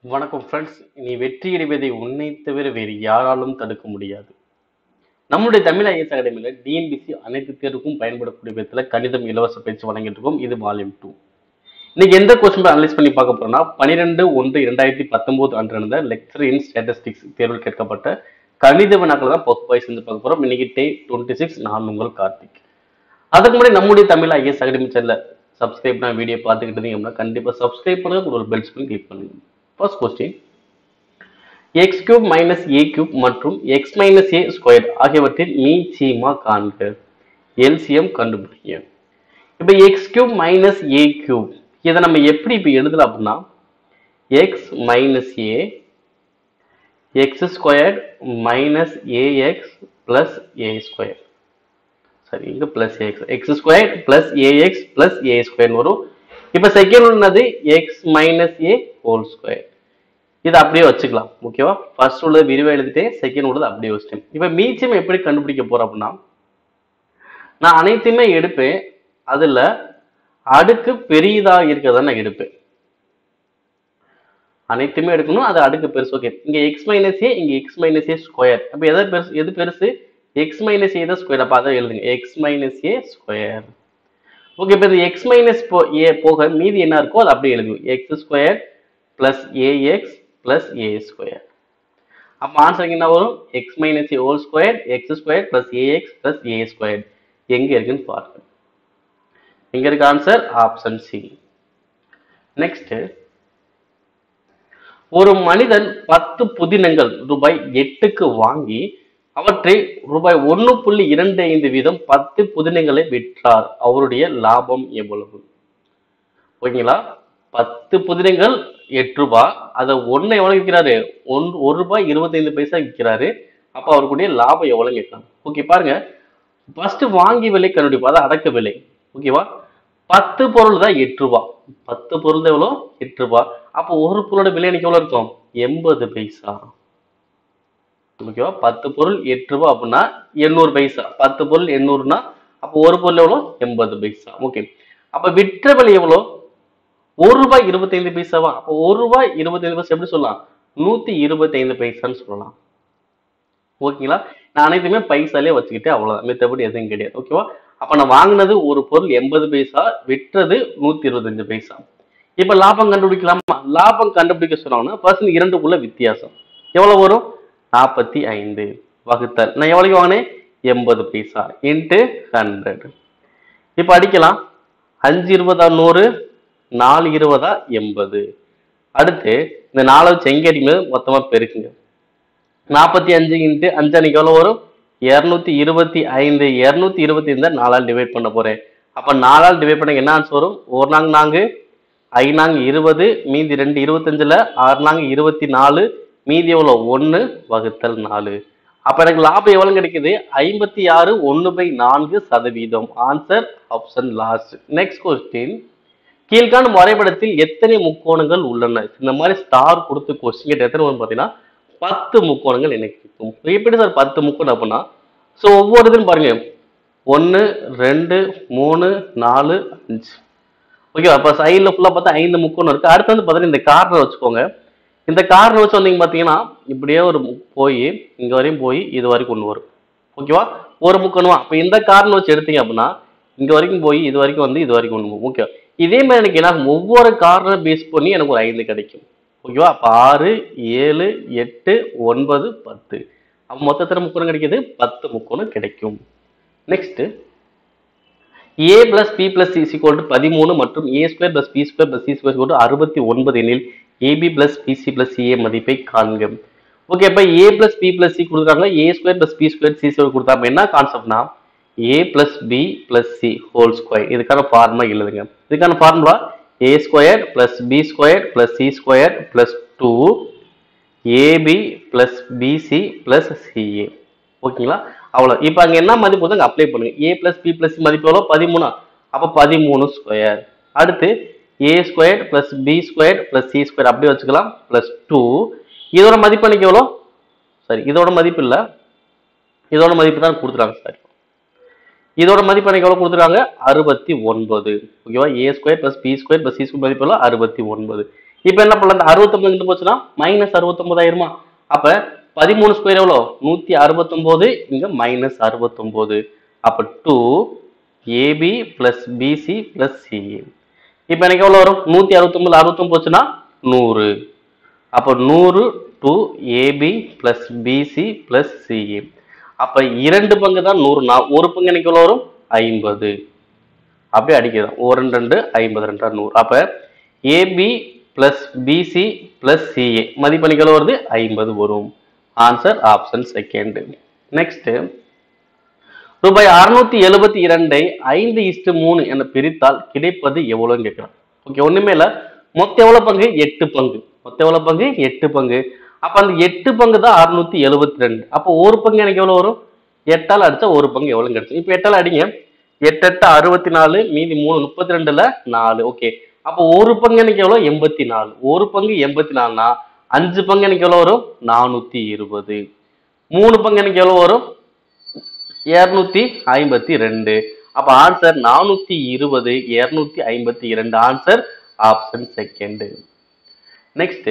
வணக்கம் ஃப்ரெண்ட்ஸ் நீ வெற்றி அடைவதை உன்னை தவிர வேறு யாராலும் தடுக்க முடியாது நம்முடைய தமிழ் ஐஎஸ் அகாடமியில் டிஎன்பிசி அனைத்து தேர்வுக்கும் பயன்படக்கூடிய விதத்தில் கணிதம் இலவச பயிற்சி வழங்கிட்டு இருக்கோம் இது வால்யூம் டூ இன்னைக்கு எந்த கொஸ்டின் அனலைஸ் பண்ணி பார்க்க போறோம்னா பன்னிரெண்டு ஒன்று இரண்டாயிரத்தி பத்தொன்பது அன்று நடந்த லெக்சர் இன் ஸ்டாட்டிஸ்டிக்ஸ் தேர்வில் கேட்கப்பட்ட கணித வினாக்கள் தான் பகுப்பாய் செஞ்சு பார்க்க போறோம் இன்னைக்கு டே டுவெண்ட்டி சிக்ஸ் நான் உங்கள் கார்த்திக் அதுக்கு முன்னாடி நம்முடைய தமிழ் ஐஎஸ் அகாடமி சேனல சப்ஸ்கிரைப் பண்ண வீடியோ பார்த்துக்கிட்டு இருந்தீங்க அப்படின்னா கண்டிப்பாக சப்ஸ்கிரைப் பண்ணுங்க கூட ஒரு பெல் பண்ணி கிளிக் பண்ணுங்க first question x cube minus a cube மற்றும் எக்ஸ் மைனஸ் ஏ ஸ்கொயர் ஆகியவற்றின் மீச்சீமா காண்க எல்சிஎம் கண்டுபிடிங்க இப்போ x cube minus a cube இதை நம்ம எப்படி இப்போ எழுதலாம் அப்படின்னா x minus a x square minus a x plus a square சரி இங்க plus x x square plus a x plus a square வரும் இப்போ செகண்ட் உள்ளது x minus a whole square இதை அப்படியே வச்சுக்கலாம் ஓகேவா ஃபர்ஸ்ட் உள்ளது விரிவாக எழுதிட்டேன் செகண்ட் உள்ளது அப்படியே வச்சுட்டேன் இப்போ மீச்சம் எப்படி கண்டுபிடிக்க போறோம் அப்படின்னா நான் அனைத்தையுமே எடுப்பேன் அதுல அடுக்கு பெரியதா இருக்கிறத நான் எடுப்பேன் அனைத்துமே எடுக்கணும் அது அடுக்கு பெருசு ஓகே இங்க எக்ஸ் மைனஸ் ஏ இங்க எக்ஸ் மைனஸ் ஏ ஸ்கொயர் அப்போ எதை பெருசு எது பெருசு எக்ஸ் மைனஸ் ஏ தான் ஸ்கொயர் அப்போ அதை எழுதுங்க x minus a square okay இப்போ இது எக்ஸ் மைனஸ் போ ஏ போக மீதி என்ன இருக்கோ அது அப்படியே எழுதுங்க x square plus a x plus a square அப்போ ஆன்சர் என்ன வரும் x minus a whole square x square plus a x plus a square எங்க இருக்குன்னு பாருங்க எங்க இருக்கு ஆன்சர் ஆப்ஷன் சி நெக்ஸ்ட் ஒரு மனிதன் பத்து புதினங்கள் ரூபாய் எட்டுக்கு வாங்கி அவற்றை ரூபாய் ஒன்று புள்ளி இரண்டு ஐந்து வீதம் பத்து புதினங்களை விற்றார் அவருடைய லாபம் எவ்வளவு ஓகேங்களா பத்து புதினங்கள் எட்டு ரூபாய் அதை ஒன்று எவ்வளவு விற்கிறாரு ஒன் ஒரு ரூபாய் இருபத்தைந்து பைசா விற்கிறாரு அப்போ அவருக்குடைய லாபம் எவ்வளவு கேட்கலாம் ஓகே பாருங்க ஃபர்ஸ்ட் வாங்கி விலை கண்டுபிடிப்பா அது அடக்க விலை ஓகேவா பத்து பொருள் தான் எட்டு ரூபா பத்து பொருள் தான் எவ்வளோ எட்டு ரூபா அப்போ ஒரு பொருளோட விலை எனக்கு எவ்வளோ இருக்கும் எண்பது பைசா ஓகேவா பத்து பொருள் எட்டு ரூபா அப்படின்னா எண்ணூறு பைசா பத்து பொருள் எண்ணூறுனா அப்போ ஒரு பொருள் எவ்வளோ எண்பது பைசா ஓகே அப்போ விற்ற விலை எவ்வளோ ஒரு ரூபாய் இருபத்தைந்து பைசாவா அப்போ ஒரு ரூபாய் இருபத்தைந்து பைசா எப்படி சொல்லலாம் நூத்தி இருபத்தைந்து பைசான்னு சொல்லலாம் ஓகேங்களா நான் அனைத்துமே பைசாலே வச்சுக்கிட்டு அவ்வளவுதான் மித்தபடி எதுவும் கிடையாது ஓகேவா அப்ப நான் வாங்கினது ஒரு பொருள் எண்பது பைசா விற்றது நூத்தி இருபத்தஞ்சு பைசா இப்ப லாபம் கண்டுபிடிக்கலாமா லாபம் கண்டுபிடிக்க சொன்னாங்கன்னா பர்சன் இரண்டுக்குள்ள வித்தியாசம் எவ்வளவு வரும் நாற்பத்தி ஐந்து வகுத்தல் நான் எவ்வளவு வாங்கினேன் எண்பது பைசா இன்ட்டு ஹண்ட்ரட் இப்ப அடிக்கலாம் அஞ்சு இருபதா நூறு நாலு இருபதா எண்பது அடுத்து இந்த நாலு வச்சு எங்க அடிக்கும்போது மொத்தமா பெருக்குங்க நாற்பத்தி அஞ்சு இன்ட்டு அஞ்சு அன்னைக்கு எவ்வளோ வரும் இரநூத்தி இருபத்தி ஐந்து இரநூத்தி இருபத்தி ஐந்து நாலால் டிவைட் பண்ண போறேன் அப்போ நாலால் டிவைட் பண்ண என்ன ஆன்சர் வரும் ஒரு நாங்க நான்கு ஐநாங்க இருபது மீதி ரெண்டு இருபத்தஞ்சுல ஆறு நாங்க இருபத்தி நாலு மீதி எவ்வளோ ஒன்று வகுத்தல் நாலு அப்போ எனக்கு லாபம் எவ்வளோ கிடைக்குது ஐம்பத்தி ஆறு ஒன்று பை நான்கு சதவீதம் answer option last next question கீழ்காணும் வரைபடத்தில் எத்தனை முக்கோணங்கள் உள்ளன இந்த மாதிரி ஸ்டார் கொடுத்து கொஸ்டின் கேட்டு எத்தனை வரும் பார்த்தீங்கன்னா பத்து முக்கோணங்கள் எனக்கு இருக்கும் எப்படி சார் பத்து முக்கோணம் அப்படின்னா ஸோ ஒவ்வொரு இதுன்னு பாருங்க ஒன்று ரெண்டு மூணு நாலு அஞ்சு ஓகே அப்போ சைடில் ஃபுல்லாக பார்த்தா ஐந்து முக்கோணம் இருக்கு அடுத்து வந்து பார்த்தீங்கன்னா இந்த கார்னர் வச்சுக்கோங்க இந்த கார்னர் வச்சு வந்தீங்க பார்த்தீங்கன்னா இப்படியே ஒரு மு- போய் இங்கே வரையும் போய் இது வரைக்கும் கொண்டு வரும் ஓகேவா ஒரு முக்கோணமா அப்போ இந்த கார்னர் வச்சு எடுத்தீங்க அப்படின்னா இங்கே வரைக்கும் போய் இது வரைக்கும் வந்து இது வரைக்கும் கொண்டு போகும் ஓகே இதே மாதிரி எனக்கு என்ன ஆகும்? ஒவ்வொரு கார்னர் பேஸ் பண்ணி எனக்கு ஒரு ஐந்து கிடைக்கும் ஓகேவா அப்போ ஆறு ஏழு எட்டு ஒன்பது பத்து அப்போ மொத்தத்தில் முக்கோணம் கிடைக்குது பத்து முக்கோணம் கிடைக்கும் next a plus b plus c is equal to பதிமூணு மற்றும் a square plus b square plus c square to அறுபத்தி ஒன்பது எனில் a b plus b c plus c a மதிப்பை காண்க ஓகே இப்போ a plus b plus c கொடுக்குறாங்க a square plus b square c square கொடுத்தாங்க என்ன கான்செப்ட்னா a plus b plus c whole square இதுக்கான ஃபார்முலா எழுதுங்க இதுக்கான formula a square plus b square plus c square plus two a b plus b c plus c a ஓகேங்களா அவ்வளோ இப்போ அங்கே என்ன மதிப்பு வந்து அங்கே அப்ளை பண்ணுங்க ஏ பிளஸ் பி பிளஸ் மதிப்பு எவ்வளோ பதிமூணா அப்போ பதிமூணு ஸ்கொயர் அடுத்து a square plus b square plus c square அப்படியே வச்சுக்கலாம் பிளஸ் டூ இதோட மதிப்பு எனக்கு எவ்வளோ சரி இதோட மதிப்பு இல்லை இதோட மதிப்பு தான் கொடுத்துருக்காங்க சார் இதோட மதிப்பு எனக்கு எவ்வளோ கொடுத்துருக்காங்க அறுபத்தி ஒன்பது ஓகேவா a square plus b square plus c square மதிப்பு எவ்வளோ அறுபத்தி ஒன்பது இப்போ என்ன பண்ணலாம் இந்த அறுபத்தொன்பது இங்கிட்டு போச்சுன்னா மைனஸ் அறுபத்தொன்பது ஆயிருமா அப்ப பதிமூணு ஸ்கொயர் எவ்வளோ நூத்தி அறுபத்தொன்பது இங்க மைனஸ் அறுபத்தொன்பது அப்ப two a b plus b c plus c a இப்போ எனக்கு எவ்வளோ வரும் நூத்தி அறுபத்தொன்பது அறுபத்தொன்பது போச்சுன்னா நூறு அப்போ நூறு two a b plus b c plus c a அப்ப இரண்டு பங்கு தான் நூறு நான் ஒரு பங்கு எனக்கு எவ்வளோ வரும் ஐம்பது அப்படியே அடிக்கிறோம் ஒரு ரெண்டு ரெண்டு ஐம்பது ரெண்டா நூறு அப்ப a b plus b c plus c a மதிப்பெண்ணிக்கு எவ்வளோ வருது ஐம்பது வரும் ஆன்சர் ஆப்ஷன் செகண்ட் நெக்ஸ்ட் ரூபாய் அறுநூத்தி எழுபத்தி இரண்டை ஐந்து இஸ்டு மூணு என பிரித்தால் கிடைப்பது எவ்வளோன்னு கேட்குறோம் ஓகே ஒண்ணுமே இல்ல மொத்தம் எவ்வளவு பங்கு எட்டு பங்கு மொத்தம் எவ்வளவு பங்கு எட்டு பங்கு அப்ப அந்த எட்டு பங்கு தான் அறுநூத்தி எழுபத்தி ரெண்டு அப்போ ஒரு பங்கு எனக்கு எவ்வளவு வரும் எட்டால் அடிச்சா ஒரு பங்கு எவ்வளவு கிடைக்கும் இப்போ எட்டால் அடிங்க எட்டு எட்டு அறுபத்தி நாலு மீதி மூணு முப்பத்தி ரெண்டுல நாலு ஓகே அப்போ ஒரு பங்கு எனக்கு எவ்வளவு எண்பத்தி நாலு ஒரு பங்கு எண்பத்தி நாலுனா அஞ்சு பங்கு எனக்கு எவ்வளவு வரும் நானூத்தி இருபது மூணு பங்கு எனக்கு எவ்வளவு வரும் இருநூத்தி ஐம்பத்தி ரெண்டு அப்ப ஆன்சர் நானூத்தி இருபது இருநூத்தி ஐம்பத்தி இரண்டு ஆன்சர் ஆப்ஷன் செகண்ட் நெக்ஸ்ட்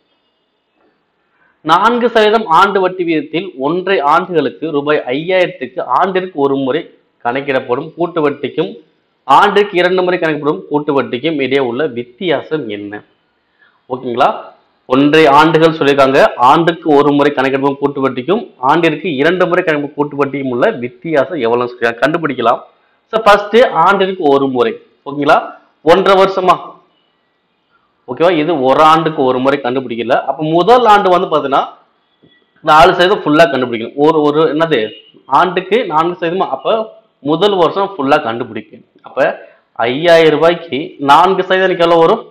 நான்கு சதவீதம் ஆண்டு வட்டி வீதத்தில் ஒன்றை ஆண்டுகளுக்கு ரூபாய் ஐயாயிரத்துக்கு ஆண்டிற்கு ஒரு முறை கணக்கிடப்படும் கூட்டு வட்டிக்கும் ஆண்டிற்கு இரண்டு முறை கணக்கிடப்படும் கூட்டு வட்டிக்கும் இடையே உள்ள வித்தியாசம் என்ன ஓகேங்களா ஒன்றை ஆண்டுகள் சொல்லியிருக்காங்க ஆண்டுக்கு ஒரு முறை கணக்கிடப்படும் கூட்டு வட்டிக்கும் ஆண்டிற்கு இரண்டு முறை கணக்கிடும் கூட்டு வட்டிக்கும் உள்ள வித்தியாசம் எவ்வளவு சொல்லியிருக்காங்க கண்டுபிடிக்கலாம் ஸோ ஃபர்ஸ்ட் ஆண்டிற்கு ஒரு முறை ஓகேங்களா ஒன்றரை வருஷமா ஓகேவா இது ஒரு ஆண்டுக்கு ஒரு முறை கண்டுபிடிக்கல அப்ப முதல் ஆண்டு வந்து பார்த்தீங்கன்னா நாலு சதவீதம் ஃபுல்லா கண்டுபிடிக்கணும் ஒரு ஒரு என்னது ஆண்டுக்கு நான்கு சதவீதமா அப்ப முதல் வருஷம் ஃபுல்லா கண்டுபிடிக்கணும் அப்ப ஐயாயிரம் ரூபாய்க்கு நான்கு சதவீதம் எனக்கு எவ்வளவு வரும்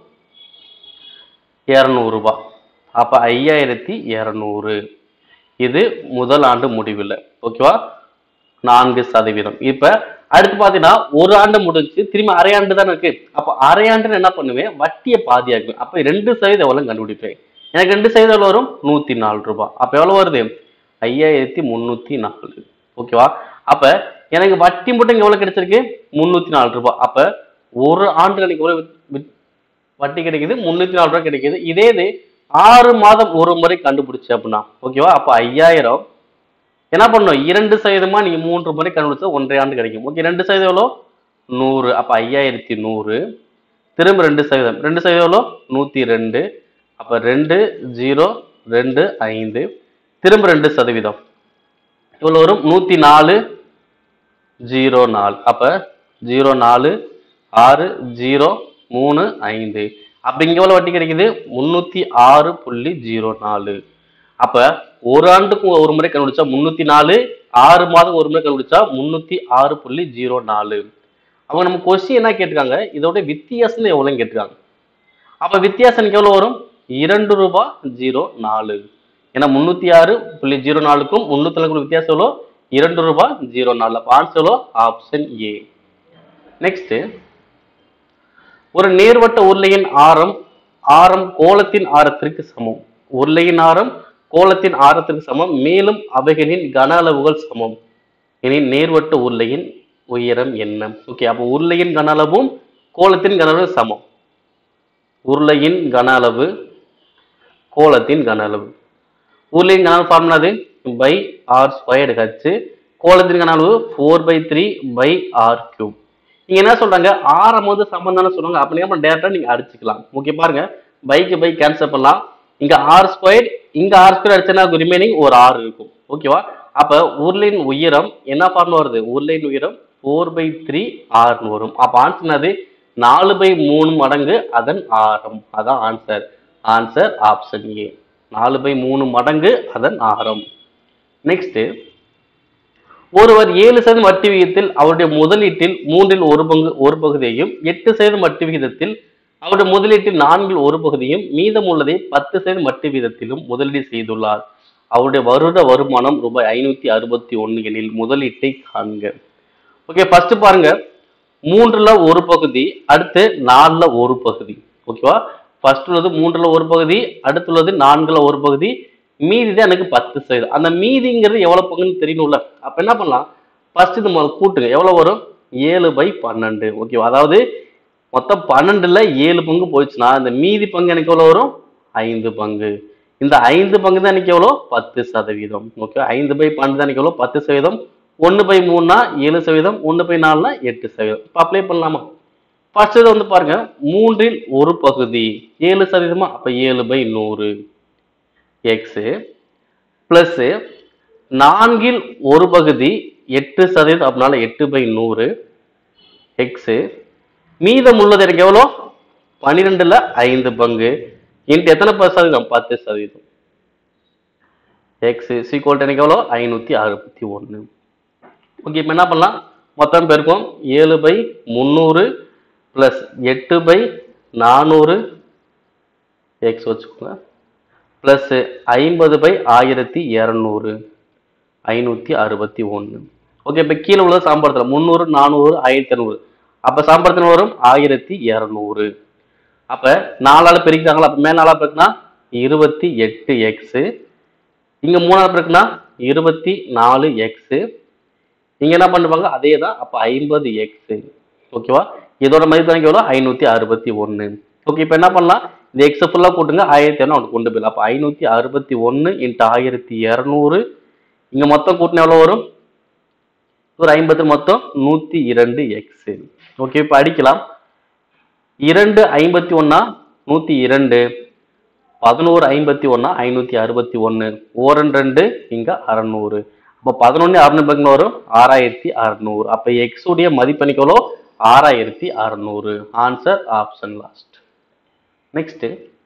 இரநூறு ரூபாய் அப்ப ஐயாயிரத்தி இரநூறு இது முதல் ஆண்டு முடிவில் ஓகேவா நான்கு சதவீதம் இப்ப அடுத்து பாத்தீங்கன்னா ஒரு ஆண்டு முடிஞ்சு திரும்பி அரை ஆண்டு தானே இருக்கு அப்ப அரை ஆண்டு என்ன பண்ணுவேன் வட்டியை பாதியாக்குவேன் அப்ப ரெண்டு சதவீதம் எவ்வளவு கண்டுபிடிப்பேன் எனக்கு ரெண்டு சதவீதம் எவ்வளவு வரும் நூத்தி நாலு ரூபாய் அப்ப எவ்வளவு வருது ஐயாயிரத்தி முன்னூத்தி நாலு ஓகேவா அப்ப எனக்கு வட்டி மட்டும் இங்க எவ்வளவு கிடைச்சிருக்கு முன்னூத்தி நாலு ரூபாய் அப்ப ஒரு ஆண்டு எனக்கு எவ்வளவு வித்- வித்- வட்டி கிடைக்குது முன்னூத்தி நாலு ரூபாய் கிடைக்குது இதே இது ஆறு மாதம் ஒரு முறை கண்டுபிடிச்சு அப்படின்னா ஓகேவா அப்ப ஐயாயிரம் என்ன பண்ணணும் இரண்டு சதவீதமா நீங்க மூன்று முறை கண்டுபிடிச்சா ஒன்றரை ஆண்டு கிடைக்கும் ஓகே ரெண்டு சதவீதம் எவ்வளோ நூறு அப்ப ஐயாயிரத்தி நூறு திரும்ப ரெண்டு சதவீதம் ரெண்டு சதவீதம் எவ்வளோ நூத்தி ரெண்டு அப்ப ரெண்டு ஜீரோ ரெண்டு ஐந்து திரும்ப ரெண்டு சதவீதம் இவ்வளோ வரும் நூத்தி நாலு ஜீரோ நாலு அப்ப ஜீரோ நாலு ஆறு ஜீரோ மூணு ஐந்து அப்ப இங்க எவ்வளவு வட்டி கிடைக்குது முன்னூத்தி ஆறு புள்ளி ஜீரோ நாலு அப்ப ஒரு ஆண்டுக்கு ஒரு முறை கண்டுபிடிச்சா முன்னூத்தி நாலு ஆறு மாதம் ஒரு முறை கண்டுபிடிச்சா முன்னூத்தி ஆறு புள்ளி ஜீரோ நாலு அவங்க நம்ம கொஸ்டின் என்ன கேட்டிருக்காங்க இதோட வித்தியாசம் எவ்வளவு கேட்டிருக்காங்க அப்ப வித்தியாசம் எனக்கு எவ்வளவு வரும் இரண்டு ரூபாய் ஜீரோ நாலு ஏன்னா முன்னூத்தி ஆறு புள்ளி ஜீரோ நாலுக்கும் முன்னூத்தி நாலுக்கும் வித்தியாசம் எவ்வளோ இரண்டு ரூபாய் ஜீரோ நாலு அப்ப ஆன்சர் எவ்வளோ ஆப்ஷன் ஏ நெக்ஸ்ட் ஒரு நேர்வட்ட உருளையின் ஆரம் ஆரம் கோலத்தின் ஆரத்திற்கு சமம் உருளையின் ஆரம் கோலத்தின் ஆரத்திற்கு சமம் மேலும் அவைகளின் கன அளவுகள் சமம் எனில் நேர்வட்ட உருளையின் உயரம் என்ன ஓகே அப்போ உருளையின் கன அளவும் கோலத்தின் கன அளவு சமம் உருளையின் கன அளவு கோலத்தின் கன அளவு உருளையின் கன அளவு ஃபார்முலாது பை ஆர் ஸ்கொயர்டு ஹச்சு கோலத்தின் கன அளவு four by three pi r cube நீங்க என்ன சொல்றாங்க ஆரம் வந்து சமம் தானே சொல்றாங்க அப்ப நீங்க டேரக்டா நீங்க அடிச்சுக்கலாம் ஓகே பாருங்க பைக்கு பை கேன்சல் பண்ணலாம் இங்க ஆர் ஸ்கொயர் இங்க ஆர் ஸ்கொயர் அடிச்சா ரிமைனிங் ஒரு ஆறு இருக்கும் ஓகேவா அப்ப உருளையின் உயரம் என்ன ஃபார்முலா வருது உருளையின் உயரம் ஃபோர் பை த்ரீ ஆர்னு வரும் அப்ப ஆன்சர் என்னது நாலு பை மூணு மடங்கு அதன் ஆரம் அதான் ஆன்சர் ஆன்சர் ஆப்ஷன் ஏ நாலு பை மூணு மடங்கு அதன் ஆரம் நெக்ஸ்ட் ஒருவர் ஏழு சதவீதம் வட்டி விகிதத்தில் அவருடைய முதலீட்டில் மூன்றில் ஒரு பங்கு ஒரு பகுதியையும் எட்டு சதவீதம் வட்டி விகிதத்தில் அவருடைய முதலீட்டில் நான்கில் ஒரு பகுதியும் மீதமுள்ளதை பத்து சதவீதம் வட்டி விகிதத்திலும் முதலீடு செய்துள்ளார் அவருடைய வருட வருமானம் ரூபாய் ஐநூத்தி அறுபத்தி ஒன்னு எனில் முதலீட்டை காண்க ஓகே ஃபர்ஸ்ட் பாருங்க மூன்றுல ஒரு பகுதி அடுத்து நாலுல ஒரு பகுதி ஓகேவா ஃபர்ஸ்ட் உள்ளது மூன்றுல ஒரு பகுதி அடுத்துள்ளது நான்குல ஒரு பகுதி மீதி தான் எனக்கு பத்து சதவீதம் அந்த மீதிங்கிறது எவ்வளவு பங்குன்னு தெரியணும்ல அப்ப என்ன பண்ணலாம் ஃபர்ஸ்ட் இது முதல்ல கூட்டுங்க எவ்வளவு வரும் ஏழு பை பன்னெண்டு ஓகேவா அதாவது மொத்தம் பன்னெண்டுல ஏழு பங்கு போயிடுச்சுன்னா இந்த மீதி பங்கு எனக்கு எவ்வளவு வரும் ஐந்து பங்கு இந்த ஐந்து பங்கு தான் எனக்கு எவ்வளோ பத்து சதவீதம் ஓகே ஐந்து பை பன்னெண்டு தான் எனக்கு எவ்வளோ பத்து சதவீதம் ஒன்று பை மூணுனா ஏழு சதவீதம் ஒன்று பை நாலுனா எட்டு சதவீதம் இப்போ அப்ளை பண்ணலாமா ஃபர்ஸ்ட் இது வந்து பாருங்க மூன்றில் ஒரு பகுதி ஏழு சதவீதமா அப்போ ஏழு பை நூறு எக்ஸு ப்ளஸ்ஸு நான்கில் ஒரு பகுதி எட்டு சதவீதம் அப்படினால எட்டு பை நூறு எக்ஸு மீதம் உள்ளது எனக்கு எவ்வளோ பன்னிரெண்டுல ஐந்து பங்கு இன்ட்டு எத்தனை ப- சதவீதம் பத்து சதவீதம் எக்ஸ் சீக்வல் எனக்கு எவ்வளோ ஐநூற்றி அறுபத்தி ஒன்று ஓகே இப்போ என்ன பண்ணலாம் மொத்தம் பெருக்கும் ஏழு பை முந்நூறு ப்ளஸ் எட்டு பை நானூறு எக்ஸ் வச்சுக்கோங்க ப்ளஸ் ஐம்பது பை ஆயிரத்தி இரநூறு ஐநூற்றி அறுபத்தி ஒன்று ஓகே இப்போ கீழே உள்ளது சாம்பாரத்தில் முந்நூறு நானூறு ஆயிரத்தி இரநூறு அப்போ சாம்பாரத்தில் வரும் ஆயிரத்தி இரநூறு அப்போ நாலால் பிரிக்கிறாங்களா அப்போ மேல் நாலால் பிரிக்குனா இருபத்தி எட்டு எக்ஸு இங்கே மூணாவது பிறகுனா இருபத்தி நாலு எக்ஸு இங்கே என்ன பண்ணுவாங்க அதே தான் அப்போ ஐம்பது எக்ஸு ஓகேவா இதோட மதிப்பு எனக்கு எவ்வளோ ஐநூற்றி அறுபத்தி ஒன்று ஓகே இப்போ என்ன பண்ணலாம் இந்த எக்ஸை ஃபுல்லாக கூட்டுங்க ஆயிரத்தி இரநூறு கொண்டு போயிடலாம் அப்போ ஐநூற்றி அறுபத்தி ஒன்று இன்ட்டு ஆயிரத்தி இரநூறு இங்கே மொத்தம் கூட்டினா எவ்வளோ வரும் ஒரு ஐம்பது மொத்தம் நூற்றி இரண்டு எக்ஸு ஓகே இப்போ அடிக்கலாம் இரண்டு ஐம்பத்தி ஒன்றா நூற்றி இரண்டு பதினோரு ஐம்பத்தி ஒன்றா ஐநூற்றி அறுபத்தி ஒன்று ஓரன் ரெண்டு இங்கே அறநூறு அப்போ பதினொன்று அறுநூறு பக்கம் வரும் ஆறாயிரத்தி அறநூறு அப்போ எக்ஸ் உடைய மதிப்பெண்ணிக்கு எவ்வளோ ஆறாயிரத்தி அறநூறு ஆன்சர் ஆப்ஷன் லாஸ்ட் நெக்ஸ்ட்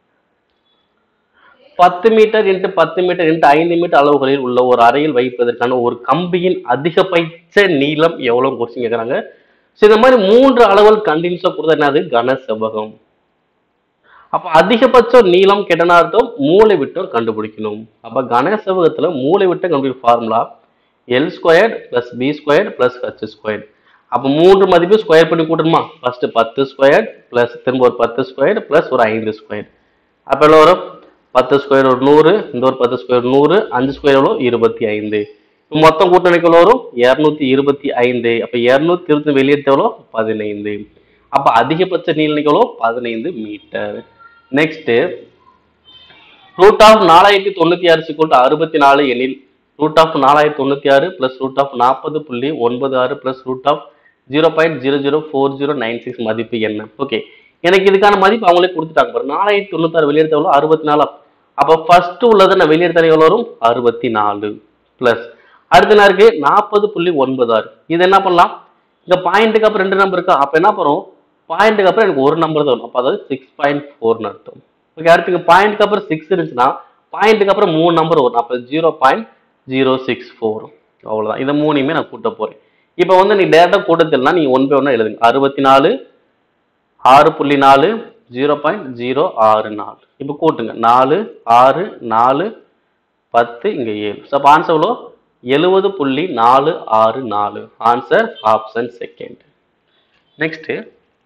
பத்து மீட்டர் இன்ட்டு பத்து மீட்டர் இன்ட்டு ஐந்து மீட்டர் அளவுகளில் உள்ள ஒரு அறையில் வைப்பதற்கான ஒரு கம்பியின் அதிகபட்ச நீளம் எவ்வளவு கொஸ்டின் கேட்குறாங்க ஸோ இந்த மாதிரி மூன்று அளவுகள் கண்டினியூஸாக கொடுத்தா என்னது கன செவ்வகம் அப்ப அதிகபட்ச நீளம் கெட்டனா அர்த்தம் மூளை விட்டம் கண்டுபிடிக்கணும் அப்ப கன செவ்வகத்துல மூளை விட்டம் கண்டுபிடி formula l squared plus b squared plus h squared அப்ப மூன்று மதிப்பு ஸ்கொயர் பண்ணி கூட்டணுமா ஃபர்ஸ்ட் பத்து ஸ்கொயர் பிளஸ் திரும்ப ஒரு பத்து ஸ்கொயர் பிளஸ் ஒரு ஐந்து ஸ்கொயர் அப்ப எவ்வளோ வரும் பத்து ஸ்கொயர் ஒரு நூறு இந்த ஒரு பத்து ஸ்கொயர் நூறு அஞ்சு ஸ்கொயர் எவ்வளோ இருபத்தி ஐந்து இப்ப மொத்தம் கூட்டணிக்கு எவ்வளோ வரும் இரநூத்தி இருபத்தி ஐந்து அப்ப இரநூத்தி இருபத்தி வெளியேற்ற எவ்வளோ பதினைந்து அப்ப அதிகபட்ச நீளம் எவ்வளோ பதினைந்து மீட்டர் நெக்ஸ்ட் ரூட் ஆஃப் நாலாயிரத்தி தொண்ணூத்தி ஆறு சிக்கோட்டு அறுபத்தி நாலு எனில் ரூட் ஆஃப் நாலாயிரத்தி தொண்ணூத்தி ஆறு பிளஸ் ரூட் ஆஃப் நாற்பது புள்ளி ஒன்பது ஆறு plus root of zero point zero zero four zero nine six மதிப்பு என்ன ஓகே எனக்கு இதுக்கான மதிப்பு அவங்களே கொடுத்துட்டாங்க பாரு நாலாயிரத்தி தொண்ணூத்தாறு வெளியெடுத்த எவ்வளோ அறுபத்தி நாலு அப்போ ஃபர்ஸ்ட் உள்ளதை நான் வெளியெடுத்தாலே எவ்வளோ வரும் அறுபத்தி நாலு பிளஸ் அடுத்த என்ன இருக்கு நாற்பது புள்ளி ஒன்பது ஆறு இது என்ன பண்ணலாம் இந்த பாயிண்ட்டுக்கு அப்புறம் ரெண்டு நம்பர் இருக்கா அப்போ என்ன பண்ணும் பாயிண்ட்டுக்கு அப்புறம் எனக்கு ஒரு நம்பர் தான் வரும் அப்போ அதாவது சிக்ஸ் பாயிண்ட் ஃபோர்னு அர்த்தம் ஓகே அடுத்துக்கு பாயிண்ட்டுக்கு அப்புறம் சிக்ஸ் இருந்துச்சுன்னா பாயிண்ட்டுக்கு அப்புறம் மூணு நம்பர் வரும் அப்போ zero point zero six four அவ்வளோதான் இதை மூணையுமே நான் கூட்ட போகிறேன் இப்போ வந்து நீ டேரெக்டாக கூட்டத்தில்னா நீங்கள் ஒன் பை ஒன்றா எழுதுங்க அறுபத்தி நாலு ஆறு புள்ளி நாலு ஜீரோ பாயிண்ட் ஜீரோ ஆறு நாலு இப்போ கூட்டுங்க நாலு ஆறு நாலு பத்து இங்கே ஏழு ஸோ அப்போ ஆன்சர் எவ்வளோ எழுபது புள்ளி நாலு ஆறு நாலு ஆன்சர் ஆப்ஷன் செகண்ட் நெக்ஸ்ட்டு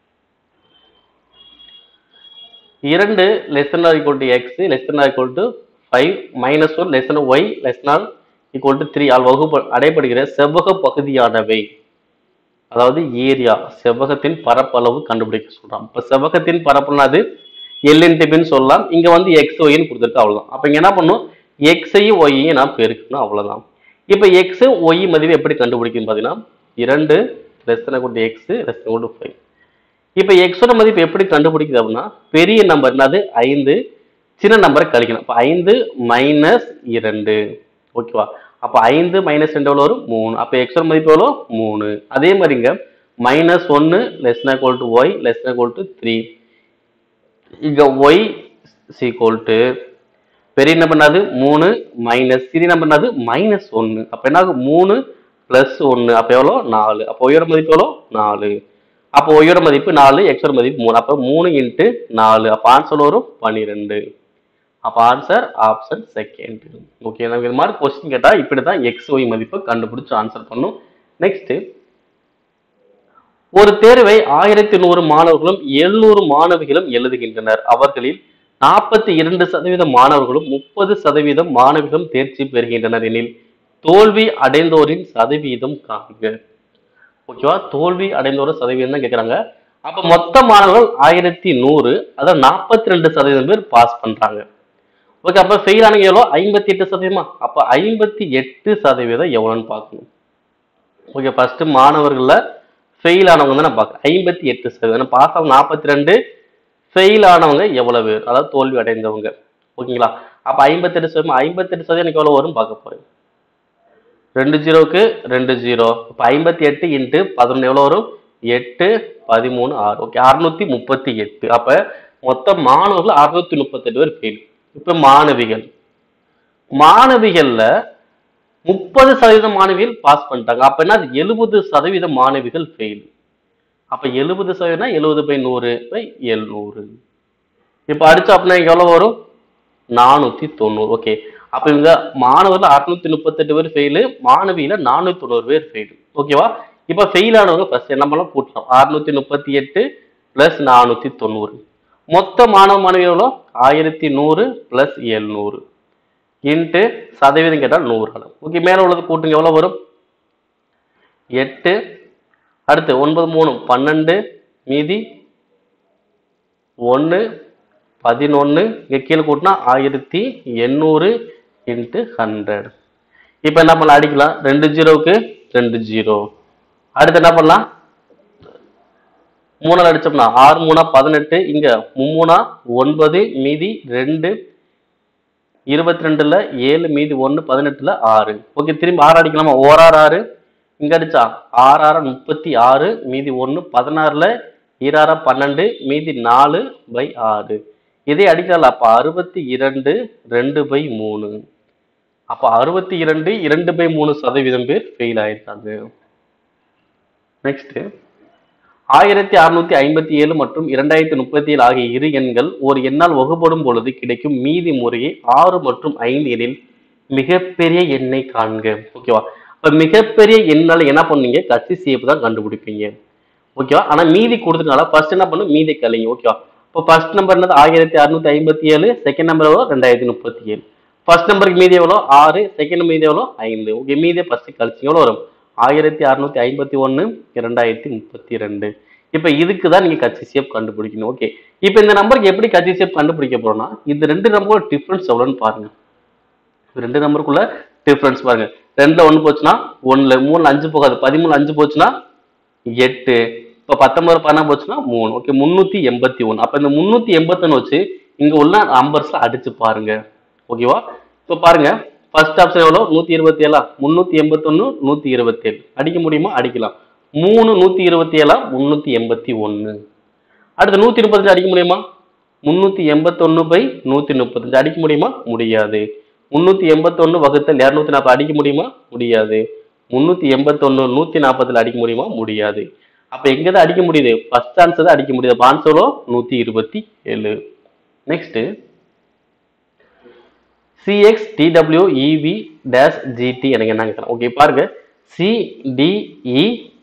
இரண்டு less than or equal to x less than or equal to 5 minus 1 less than y less than or equal to 3 ஆல் வகுப்பு அடைப்படுகிற செவ்வக பகுதியானவை அதாவது ஏரியா செவ்வகத்தின் பரப்பளவு கண்டுபிடிக்க சொல்றான் இப்ப செவ்வகத்தின் பரப்பளவு அது எல் இன்டிபின்னு சொல்லலாம் இங்க வந்து எக்ஸ் ஒய்ன்னு கொடுத்துருக்கு அவ்வளவுதான் அப்ப இங்க என்ன பண்ணும் எக்ஸையும் ஒய்யையும் நான் பெருக்கணும் அவ்வளவுதான் இப்ப எக்ஸ் ஒய் மதிப்பு எப்படி கண்டுபிடிக்கும் பாத்தீங்கன்னா இரண்டு லெஸ் தன் கொண்டு எக்ஸ் லெஸ் தன் கொண்டு ஃபைவ் இப்போ எக்ஸோட மதிப்பு எப்படி கண்டுபிடிக்குது அப்படின்னா பெரிய நம்பர் என்னது ஐந்து சின்ன நம்பரை கழிக்கணும் அப்போ ஐந்து மைனஸ் இரண்டு ஓகேவா அப்போ ஐந்து மைனஸ் ரெண்டு எவ்வளோ வரும் மூணு அப்போ எக்ஸோட மதிப்பு எவ்வளோ மூணு அதே மாதிரிங்க மைனஸ் ஒன்று less equal to y less equal to three இங்க ஒய் சீக்குவல் டு பெரிய நம்பர் என்னது மூணு மைனஸ் சிறிய நம்பர் என்னது மைனஸ் ஒன்று அப்போ என்ன ஆகும் மூணு ப்ளஸ் ஒன்று அப்போ எவ்வளோ நாலு அப்போ ஒய்யோட மதிப்பு எவ்வளோ நாலு அப்போ ஒய்யோட மதிப்பு நாலு எக்ஸோட மதிப்பு மூணு அப்போ மூணு இன்ட்டு நாலு அப்போ ஆன்சர் வரும் பன்னிரெண்டு அப்போ ஆன்சர் ஆப்ஷன் செகண்ட் ஓகே நமக்கு இது மாதிரி கொஸ்டின் கேட்டால் இப்படி தான் எக்ஸ் ஒய் மதிப்பை கண்டுபிடிச்சு ஆன்சர் பண்ணும் நெக்ஸ்ட் ஒரு தேர்வை ஆயிரத்தி நூறு மாணவர்களும் எழுநூறு மாணவிகளும் எழுதுகின்றனர் அவர்களில் நாற்பத்தி இரண்டு சதவீத மாணவர்களும் முப்பது சதவீதம் மாணவிகளும் தேர்ச்சி பெறுகின்றனர் எனில் தோல்வி அடைந்தோரின் சதவீதம் காண்க ஓகேவா தோல்வி அடைந்தோர சதவீதம் தான் கேட்குறாங்க அப்ப மொத்த மாணவர்கள் ஆயிரத்தி நூறு அதாவது நாற்பத்தி ரெண்டு சதவீதம் பேர் பாஸ் பண்றாங்க ஓகே அப்ப ஃபெயில் ஆனவங்க எவ்வளோ ஐம்பத்தி எட்டு சதவீதமா அப்ப ஐம்பத்தி எட்டு சதவீதம் எவ்வளோன்னு பார்க்கணும் ஓகே ஃபர்ஸ்ட் மாணவர்கள்ல ஃபெயில் ஆனவங்க தான் நான் பார்க்குறேன் ஐம்பத்தி எட்டு சதவீதம் பாஸ் ஆகும் நாற்பத்தி ரெண்டு ஃபெயில் ஆனவங்க எவ்வளவு பேர் அதாவது தோல்வி அடைந்தவங்க ஓகேங்களா அப்ப ஐம்பத்தெட்டு சதவீதம் ஐம்பத்தெட்டு சதவீதம் எனக்கு எவ்வளவு வரும் பார்க்க போறேன் ரெண்டு ஜீரோக்கு ரெண்டு ஜீரோ இப்போ ஐம்பத்தி எட்டு இன்ட்டு பதினொன்று எவ்வளோ வரும் எட்டு பதிமூணு ஆறு ஓகே அறுநூத்தி முப்பத்தி எட்டு அப்ப மொத்த மாணவர்கள் அறுநூத்தி முப்பத்தெட்டு பேர் ஃபெயில் இப்ப மாணவிகள் மாணவிகள்ல முப்பது சதவீதம் மாணவிகள் பாஸ் பண்ணிட்டாங்க அப்ப என்ன எழுபது சதவீதம் மாணவிகள் ஃபெயில் அப்ப எழுபது சதவீதம் எழுபது பை நூறு பை எழுநூறு இப்ப அடிச்சா அப்படின்னா இங்க எவ்வளவு வரும் நானூத்தி தொண்ணூறு ஓகே அப்ப இவங்க மாணவர்கள் அறுநூத்தி முப்பத்தெட்டு பேர் ஃபெயிலு மாணவியில நானூத்தி தொண்ணூறு பேர் ஃபெயில் ஓகேவா இப்ப ஃபெயில் ஆனவங்க ஃபர்ஸ்ட் என்ன பண்ணலாம் கூட்டலாம் அறுநூத்தி முப்பத்தி எட்டு பிளஸ் நானூத்தி தொண்ணூறு மொத்த மாணவ மாணவி எவ்வளோ ஆயிரத்தி நூறு பிளஸ் எழுநூறு இன்ட்டு சதவீதம் கேட்டால் நூறு அளவு ஓகே மேலே உள்ளது கூட்டுங்க எவ்வளோ வரும் எட்டு அடுத்து ஒன்பது மூணு பன்னெண்டு மீதி ஒன்று பதினொன்று இங்கே கீழே கூட்டினா ஆயிரத்தி எண்ணூறு இன்ட்டு ஹண்ட்ரட் இப்போ என்ன பண்ணலாம் அடிக்கலாம் ரெண்டு ஜீரோவுக்கு ரெண்டு ஜீரோ அடுத்து என்ன பண்ணலாம் மூணால் அடிச்சோம்னா ஆறு மூணா பதினெட்டு இங்க மும்மூணா ஒன்பது மீதி ரெண்டு இருபத்தி ரெண்டுல ஏழு மீதி ஒன்று பதினெட்டுல ஆறு ஓகே திரும்பி ஆறு அடிக்கலாமா ஓராறு ஆறு இங்க அடிச்சா ஆறு ஆறு முப்பத்தி ஆறு மீதி ஒன்று பதினாறுல ஈராறா பன்னெண்டு மீதி நாலு பை ஆறு இதே அடிக்கல அப்ப அறுபத்தி இரண்டு ரெண்டு பை மூணு அப்ப அறுபத்தி இரண்டு இரண்டு பை மூணு சதவீதம் பேர் ஃபெயில் ஆயிருக்காங்க நெக்ஸ்ட் ஆயிரத்தி அறுநூத்தி ஐம்பத்தி ஏழு மற்றும் இரண்டாயிரத்தி முப்பத்தி ஏழு ஆகிய இரு எண்கள் ஒரு எண்ணால் வகுப்படும் பொழுது கிடைக்கும் மீதி முறையே ஆறு மற்றும் ஐந்து எண்ணில் மிகப்பெரிய எண்ணை காண்க ஓகேவா இப்ப மிகப்பெரிய எண்ணால என்ன பண்ணீங்க கட்சி சேப்பு தான் கண்டுபிடிப்பீங்க ஓகேவா ஆனா மீதி கொடுத்ததுனால ஃபர்ஸ்ட் என்ன பண்ணும் மீதி கலைங்க ஓகேவா இப்போ ஃபர்ஸ்ட் நம்பர் என்னது ஆயிரத்தி அறுநூத்தி ஐம்பத்தி ஏழு செகண்ட் நம்பர் எவ்வளோ ரெண்டாயிரத்தி முப்பத்தி ஏழு ஃபர்ஸ்ட் நம்பருக்கு மீதி எவ்வளோ ஆறு செகண்ட் மீதி எவ்வளோ ஐந்து ஓகே மீதியை ஃபர்ஸ்ட் கழிச்சு எவ்வளோ வரும் ஆயிரத்தி அறுநூத்தி ஐம்பத்தி ஒன்று இரண்டாயிரத்தி முப்பத்தி ரெண்டு இப்போ இதுக்கு தான் நீங்கள் கட்சி சேப் கண்டுபிடிக்கணும் ஓகே இப்போ இந்த நம்பருக்கு எப்படி கட்சி சேப் கண்டுபிடிக்க போறோம்னா இந்த ரெண்டு நம்பரோட டிஃப்ரென்ஸ் எவ்வளோன்னு பாருங்க இந்த ரெண்டு நம்பருக்குள்ள டிஃப்ரென்ஸ் பாருங்க ரெண்டுல ஒன்று போச்சுன்னா ஒன்றுல மூணுல அஞ்சு போகாது பதிமூணு அஞ்சு போச்சுன்னா எட்டு இப்போ பத்தொன்பது பன்னெண்டு போச்சுன்னா மூணு ஓகே முந்நூற்றி எண்பத்தி ஒன்று அப்போ இந்த முந்நூற்றி எண்பத்தொன்று வச்சு இங்கே உள்ள நம்பர்ஸில் அடிச்சு பாருங்க ஓகேவா இப்போ பாருங்க ஃபர்ஸ்ட் ஆப்ஷன் எவ்வளோ நூற்றி இருபத்தி ஏழா முந்நூற்றி எண்பத்தொன்று நூற்றி இருபத்தேழு அடிக்க முடியுமா அடிக்கலாம் மூணு நூற்றி இருபத்தி ஏழா முந்நூற்றி எண்பத்தி ஒன்று அடுத்து நூற்றி முப்பத்தஞ்சு அடிக்க முடியுமா முந்நூற்றி எண்பத்தொன்று பை நூற்றி முப்பத்தஞ்சு அடிக்க முடியுமா முடியாது முந்நூற்றி எண்பத்தொன்று வகுத்தல் இரநூத்தி நாற்பது அடிக்க முடியுமா முடியாது முந்நூற்றி எண்பத்தொன்று நூற்றி நாற்பதில் அடிக்க முடியுமா முடியாது அப்போ எங்கே தான் அடிக்க முடியுது ஃபர்ஸ்ட் ஆன்சர் தான் அடிக்க முடியுது ஆன்சரோ நூற்றி இருபத்தி ஏழு next CX DW EV dash GT எனக்கு என்ன கேட்கலாம் ஓகே பாருங்க CDE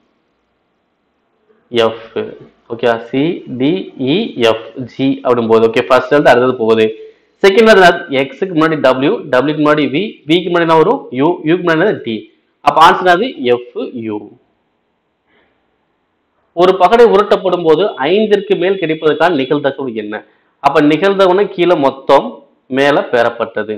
F okay CDEF G அப்படின் போகுது ஓகே ஃபர்ஸ்ட் எழுத்து அடுத்தது போகுது செகண்ட் வந்து எக்ஸுக்கு முன்னாடி டபிள்யூ டபிள்யூக்கு முன்னாடி வி விக்கு முன்னாடி என்ன வரும் யூ யூக்கு முன்னாடி டி அப்போ ஆன்சர் அது எஃப் யூ ஒரு பகடை உருட்டப்படும் போது ஐந்திற்கு மேல் கிடைப்பதற்கான நிகழ்தகவு என்ன அப்ப நிகழ்தகவுனா கீழே மொத்தம் மேல பெறப்பட்டது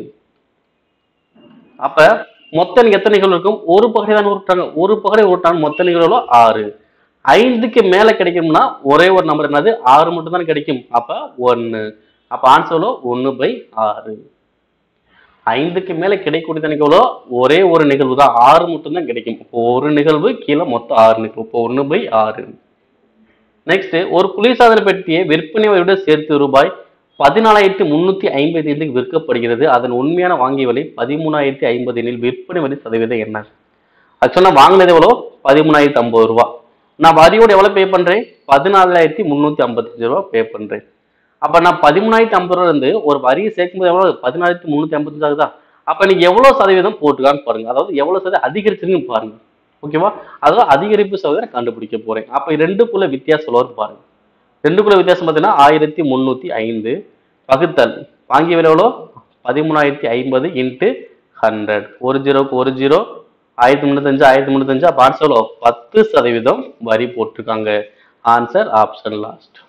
அப்ப மொத்த எத்தனை நிகழ்வு இருக்கும் ஒரு பகடை தான் உருட்டாங்க ஒரு பகடை உருட்டாங்க மொத்த நிகழ்வு ஆறு ஐந்துக்கு மேல கிடைக்கும்னா ஒரே ஒரு நம்பர் என்னது ஆறு மட்டும் தான் கிடைக்கும் அப்ப ஒன்னு அப்ப ஆன்சர்ல ஒன்னு பை ஆறு ஐந்துக்கு மேல கிடைக்கக்கூடிய நிகழ்வு ஒரே ஒரு நிகழ்வு தான் ஆறு மட்டும் தான் கிடைக்கும் இப்போ ஒரு நிகழ்வு கீழே மொத்தம் ஆறு நிகழ்வு இப்போ ஒன்னு பை ஆறு நெக்ஸ்ட் ஒரு குளிர்சாதன பெட்டியை விற்பனை விட சேர்த்து ரூபாய் பதினாலாயிரத்தி முன்னூத்தி ஐம்பத்தி ஐந்துக்கு விற்கப்படுகிறது அதன் உண்மையான வாங்கிய விலை பதிமூணாயிரத்தி ஐம்பது எனில் விற்பனை வரி சதவீதம் என்ன ஆக்சுவலா வாங்கினது எவ்வளோ பதிமூணாயிரத்தி ஐம்பது ரூபா நான் வரியோட எவ்வளவு பே பண்றேன் பதினாலாயிரத்தி முந்நூத்தி ஐம்பத்தஞ்சு ரூபா பே பண்றேன் அப்ப நான் பதிமூணாயிரத்தி ஐம்பது ரூபா இருந்து ஒரு வரியை சேர்க்கும்போது எவ்வளவு பதினாயிரத்தி முந்நூத்தி ஐம்பத்தஞ்சு ஆகுதா அப்ப நீங்க எவ்வளவு சதவீதம் போட்டுக்கான்னு பாருங்க அதாவது எவ்வளவு சதவீதம் அதிகரிச்சிருக்குன்னு பாருங்க ஓகேவா அதாவது அதிகரிப்பு சதவீதம் கண்டுபிடிக்க போறேன் அப்ப ரெண்டுக்குள்ள வித்தியாசம் எவ்வளோன்னு பாருங்க ரெண்டுக்குள்ள வித்தியாசம் பார்த்தீங்கன்னா ஆயிரத்தி முந்நூற்றி ஐந்து வகுத்தல் வாங்கிய விலை எவ்வளோ பதிமூணாயிரத்தி ஐம்பது இன்ட்டு ஹண்ட்ரட் ஒரு ஜீரோக்கு ஒரு ஜீரோ ஆயிரத்தி முந்நூத்தஞ்சு ஆயிரத்தி முந்நூத்தஞ்சு அப்போ ஆன்சர் எவ்வளோ பத்து சதவீதம் வரி போட்டிருக்காங்க answer option last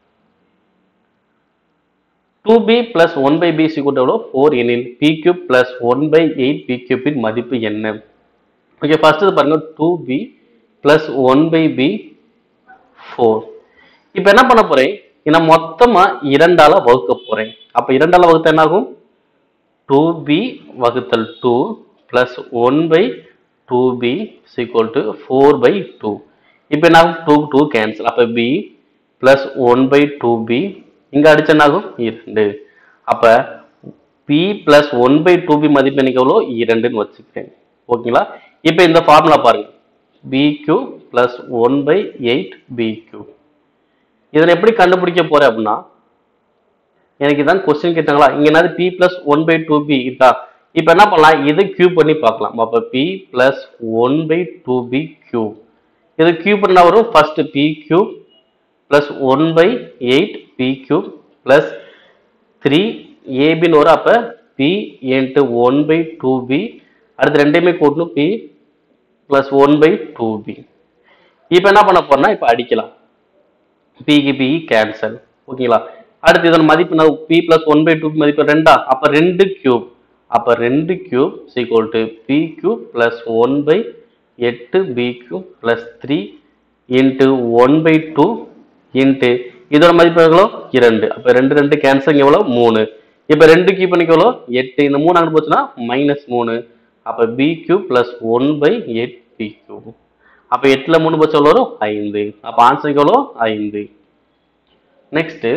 two p plus one by p சிக்கூட்ட எவ்வளோ ஃபோர் எனில் p cube plus one by eight p கியூப்பின் மதிப்பு என்ன ஓகே ஃபர்ஸ்ட் இது பாருங்க two p plus one by p four இப்போ என்ன பண்ண போறேன் நான் மொத்தமா இரண்டால வகுக்க போறேன் அப்ப இரண்டால வகுத்தா என்ன ஆகும் டூ பி வகுத்தல் two plus one by two p is equal to four by two இப்போ என்ன ஆகும் டூ டூ கேன்சல் அப்போ p plus one by two p இங்கே அடிச்சா என்ன ஆகும் இரண்டு அப்போ p plus one by two p மதிப்பு எனக்கு எவ்வளோ இரண்டுன்னு வச்சுக்கிறேன் ஓகேங்களா இப்போ இந்த ஃபார்முலா பாருங்க p cube plus one by eight p cube இதை எப்படி கண்டுபிடிக்க போறேன் அப்படின்னா எனக்கு இதான் கொஸ்டின் கேட்டாங்களா இங்க என்னது p plus one by two p இருக்கா இப்போ என்ன பண்ணலாம் இதை கியூப் பண்ணி பார்க்கலாம் அப்போ p plus one by two p cube இது கியூப் பண்ணா வரும் first p cube plus one by eight p cube plus three ஏபின்னு வரும் அப்போ p into one by two p அடுத்து ரெண்டையுமே கூட்டணும் p plus one by two p இப்போ என்ன பண்ண போறோம்னா இப்போ அடிக்கலாம் பிக்கு பி கேன்சல் ஓகேங்களா அடுத்து இதன் மதிப்பு நான் p plus one by two மதிப்பு ரெண்டா அப்போ ரெண்டு கியூப் அப்போ ரெண்டு cube is equal to p cube plus one by எட்டு p cube plus three into one by two into இதோட மதிப்பு எவ்வளோ இரண்டு அப்போ ரெண்டு ரெண்டு கேன்சல் எவ்வளோ மூணு இப்போ ரெண்டு கியூப் பண்ணிக்கு எவ்வளோ எட்டு இந்த மூணு அங்கே போச்சுன்னா மைனஸ் மூணு அப்போ p cube plus one by eight p cube அப்போ எட்டில் மூணு பட்சம் எவ்வளோ வரும் ஐந்து அப்போ ஆன்சருக்கு எவ்வளோ ஐந்து next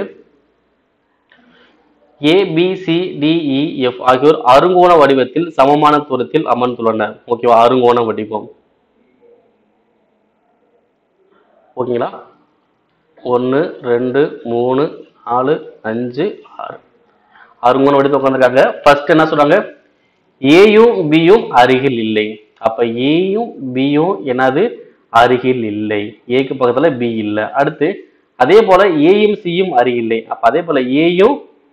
a b c d e f ஆகியோர் அருங்கோண வடிவத்தில் சமமான தூரத்தில் அமர்ந்துள்ளனர் ஓகேவா அருங்கோண வடிவம் ஓகேங்களா ஒன்று ரெண்டு மூணு நாலு அஞ்சு ஆறு அருங்கோண வடிவத்தில் உட்காந்துருக்காங்க ஃபர்ஸ்ட் என்ன சொல்றாங்க ஏயும் பியும் அருகில் இல்லை அப்ப ஏயும் பியும் என்னது அருகில் இல்லை ஏக்கு பக்கத்துல பி இல்லை அடுத்து அதே போல ஏயும் சியும் அருகில் இல்லை அப்ப அதே போல ஏயும்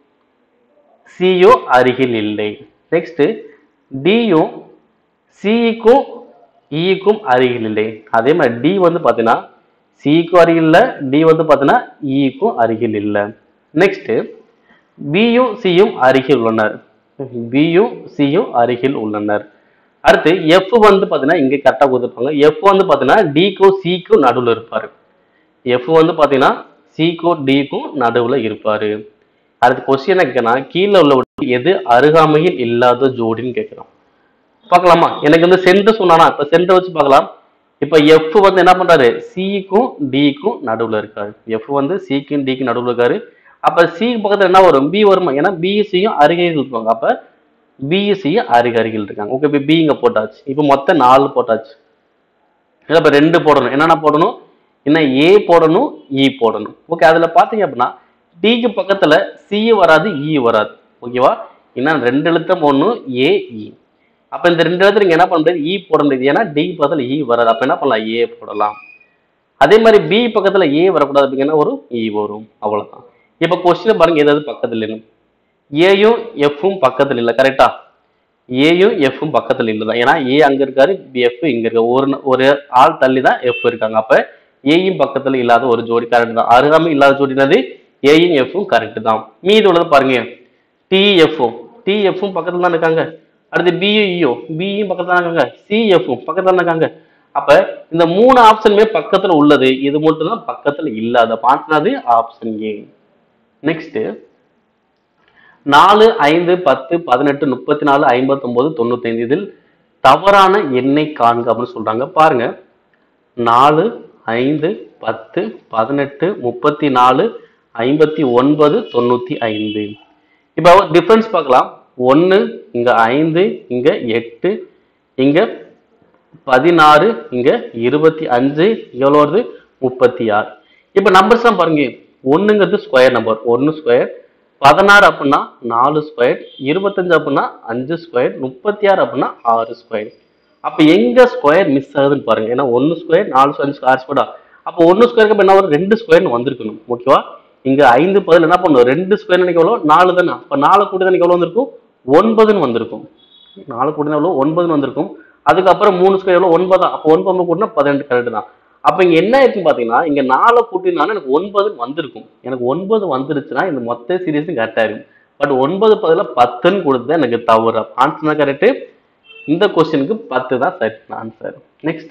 சியும் அருகில் இல்லை நெக்ஸ்ட் டியும் சிக்கும் இக்கும் அருகில் இல்லை அதே மாதிரி டி வந்து பார்த்தீங்கன்னா சிக்கும் அருகில் இல்லை டி வந்து பார்த்தீங்கன்னா இக்கும் அருகில் இல்லை நெக்ஸ்ட் பியும் சியும் அருகில் உள்ளனர் பியும் சியும் அருகில் உள்ளனர் அடுத்து எஃப் வந்து பார்த்தீங்கன்னா இங்கே கரெக்டாக கொடுத்துருப்பாங்க எஃப் வந்து பார்த்தீங்கன்னா டிக்கும் சிக்கும் நடுவில் இருப்பார் எஃப் வந்து பார்த்தீங்கன்னா சிக்கும் டிக்கும் நடுவில் இருப்பார் அடுத்து கொஸ்டின் கேட்கணும் கீழே உள்ள எது அருகாமையில் இல்லாத ஜோடின்னு கேட்குறோம் பார்க்கலாமா எனக்கு வந்து சென்டர் சொன்னானா இப்போ சென்டர் வச்சு பார்க்கலாம் இப்போ எஃப் வந்து என்ன பண்றாரு சிக்கும் டிக்கும் நடுவில் இருக்காரு எஃப் வந்து சிக்கும் டிக்கும் நடுவில் இருக்காரு அப்போ சி பக்கத்தில் என்ன வரும் பி வருமா ஏன்னா பிஎஸ்சியும் அருகில் இருப்பாங்க அப்போ பிஎஸ்சியும் அருகு அருகில் இருக்காங்க ஓகே இப்போ பி இங்கே போட்டாச்சு இப்போ மொத்தம் நாலு போட்டாச்சு இல்லை இப்போ ரெண்டு போடணும் என்னென்ன போடணும் என்ன ஏ போடணும் இ போடணும் ஓகே அதில் பார்த்தீங்க அப்படின்னா டிக்கு பக்கத்தில் சி வராது இ வராது ஓகேவா என்ன ரெண்டு எழுத்தம் போடணும் ஏ இ அப்போ இந்த ரெண்டு இடத்துல நீங்க என்ன பண்ண முடியாது இ போட முடியாது ஏன்னா டி பக்கத்தில் இ வராது அப்போ என்ன பண்ணலாம் ஏ போடலாம் அதே மாதிரி பி பக்கத்தில் ஏ வரக்கூடாது அப்படிங்கன்னா வரும் இ வரும் அவ்வளவுதான் இப்போ கொஸ்டின் பாருங்க ஏதாவது பக்கத்தில் இல்லைன்னு ஏயும் எஃப்பும் பக்கத்தில் இல்லை கரெக்டா ஏயும் எஃப்பும் பக்கத்தில் இல்லை தான் ஏன்னா ஏ அங்க இருக்காரு எஃப் இங்க இருக்கு ஒரு ந- ஒரு ஆள் தள்ளி தான் எஃப் இருக்காங்க அப்ப ஏயும் பக்கத்தில் இல்லாத ஒரு ஜோடி கரெக்ட் தான் அருகாமை இல்லாத ஜோடினது ஏயும் எஃப்பும் கரெக்ட் தான் மீதி உள்ளது பாருங்க டிஎஃப்பும் டிஎஃப்பும் பக்கத்தில் தான் இருக்காங்க அடுத்து பிஇஓ பியும் பக்கத்தில் தான் இருக்காங்க சிஎஃப்பும் பக்கத்தில் தான் இருக்காங்க அப்ப இந்த மூணு ஆப்ஷனுமே பக்கத்துல உள்ளது இது மட்டும் தான் பக்கத்துல இல்லாத பார்த்தது ஆப்ஷன் ஏ நெக்ஸ்ட் நாலு ஐந்து பத்து பதினெட்டு முப்பத்தி நாலு ஐம்பத்தொன்பது தொண்ணூத்தைந்து இதில் தவறான எண்ணை காண்க அப்படின்னு சொல்றாங்க பாருங்க நாலு ஐந்து பத்து பதினெட்டு முப்பத்தி நாலு ஐம்பத்தி ஒன்பது தொண்ணூத்தி ஐந்து இப்போ டிஃபரன்ஸ் பார்க்கலாம் ஒன்று இங்க ஐந்து இங்க எட்டு இங்க பதினாறு இங்க இருபத்தி அஞ்சு எவ்வளோ வருது முப்பத்தி ஆறு இப்போ நம்பர்ஸ் தான் பாருங்க ஒண்ணுங்கிறது ஸ்கொயர் நம்பர் ஒன்று ஸ்கொயர் பதினாறு அப்படின்னா நாலு ஸ்கொயர் இருபத்தஞ்சு அப்படின்னா அஞ்சு ஸ்கொயர் முப்பத்தி ஆறு அப்படின்னா ஆறு ஸ்கொயர் அப்போ எங்க ஸ்கொயர் மிஸ் ஆகுதுன்னு பாருங்க ஏன்னா ஒன்று ஸ்கொயர் நாலு ஸ்கொயர் அஞ்சு ஆறு ஸ்கொயரா அப்போ ஒன்று ஸ்கொயருக்கு அப்போ என்ன வரும் ரெண்டு ஸ்கொயர்னு வந்திருக்கணும் ஓகேவா இங்க ஐந்து பதில் என்ன பண்ணும் ரெண்டு ஸ்கொயர் நினைக்க எவ்வளோ நாலு தானே அப்போ நாலு கூட்டி தான் எவ்வளோ வந்திருக்கும் ஒன்பதுன்னு வந்திருக்கும் நாலு கூட்டினா எவ்வளோ ஒன்பதுன்னு வந்திருக்கும் அதுக்கப்புறம் மூணு ஸ்கொயர் எவ்வளோ ஒன்பதா அப்போ ஒன்பது கூட்டினா பதினெட்டு கரெக்ட் தான் அப்ப இங்க என்ன இருக்குன்னு பாத்தீங்கன்னா இங்க நாலை கூட்டினாலும் எனக்கு ஒன்பது வந்திருக்கும் எனக்கு ஒன்பது வந்துருச்சுன்னா இந்த மொத்த சீரீஸும் கரெக்டா இருக்கும் பட் ஒன்பது பதில பத்துன்னு கொடுத்தது எனக்கு தவறு ஆன்சர் கரெக்ட் இந்த கொஸ்டினுக்கு பத்து தான் சரி ஆன்சர் நெக்ஸ்ட்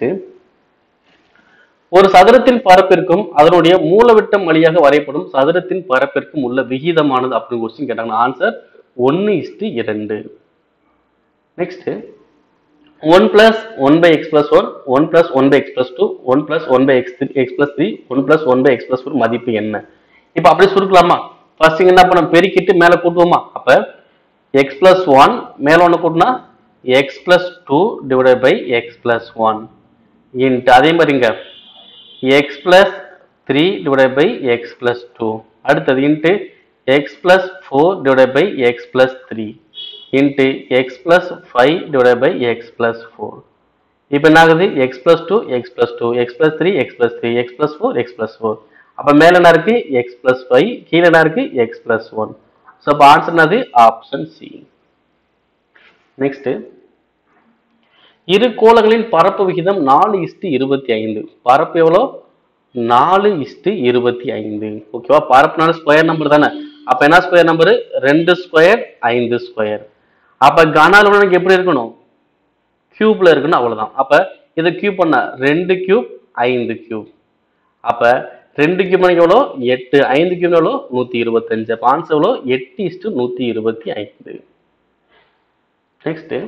ஒரு சதுரத்தின் பரப்பிற்கும் அதனுடைய மூலவிட்டம் வழியாக வரையப்படும் சதுரத்தின் பரப்பிற்கும் உள்ள விகிதமானது அப்படின்னு கொஸ்டின் கேட்டாங்க ஆன்சர் ஒன்னு இஸ்டு இரண்டு next one plus one by x plus one one plus one by x plus two one plus one by x x plus three one plus one by x plus four மதிப்பு என்ன இப்போ அப்படியே சுருக்கலாமா first என்ன பண்ண பெருக்கிட்டு மேலே கூட்டுவோமா அப்ப X plus one மேல ஒன்று கூட்டினா x plus two divided by x plus one into அதே மாதிரிங்க x plus three divided by x plus two அடுத்தது into x plus four divided by x plus three into x plus five divided by x plus four இப்போ என்ன ஆகுது x plus two x plus two x plus three x plus three x plus four x plus four அப்போ மேலே என்ன இருக்கு x plus five கீழே என்ன இருக்கு எக்ஸ் பிளஸ் ஒன் ஸோ அப்போ ஆன்சர் என்னது ஆப்ஷன் சி நெக்ஸ்ட் இரு கோளங்களின் பரப்பு விகிதம் நாலு இஸ்டு இருபத்தி ஐந்து பரப்பு எவ்வளோ நாலு இஸ்டு இருபத்தி ஐந்து ஓகேவா பரப்புனால ஸ்கொயர் நம்பர் தானே அப்ப என்ன ஸ்கொயர் நம்பர் ரெண்டு ஸ்கொயர் ஐந்து ஸ்கொயர் அப்ப கனால எனக்கு எப்படி இருக்கணும் கியூப்ல இருக்கணும் அவ்வளவுதான் அப்ப இதை கியூப் பண்ண ரெண்டு கியூப் ஐந்து கியூப் அப்ப ரெண்டு கியூப் மணிக்கு எவ்வளோ எட்டு ஐந்து கியூப் எவ்வளோ நூத்தி இருபத்தஞ்சு அப்ப ஆன்சர் எவ்வளோ எட்டு இஸ்டு நூத்தி இருபத்தி ஐந்து நெக்ஸ்ட்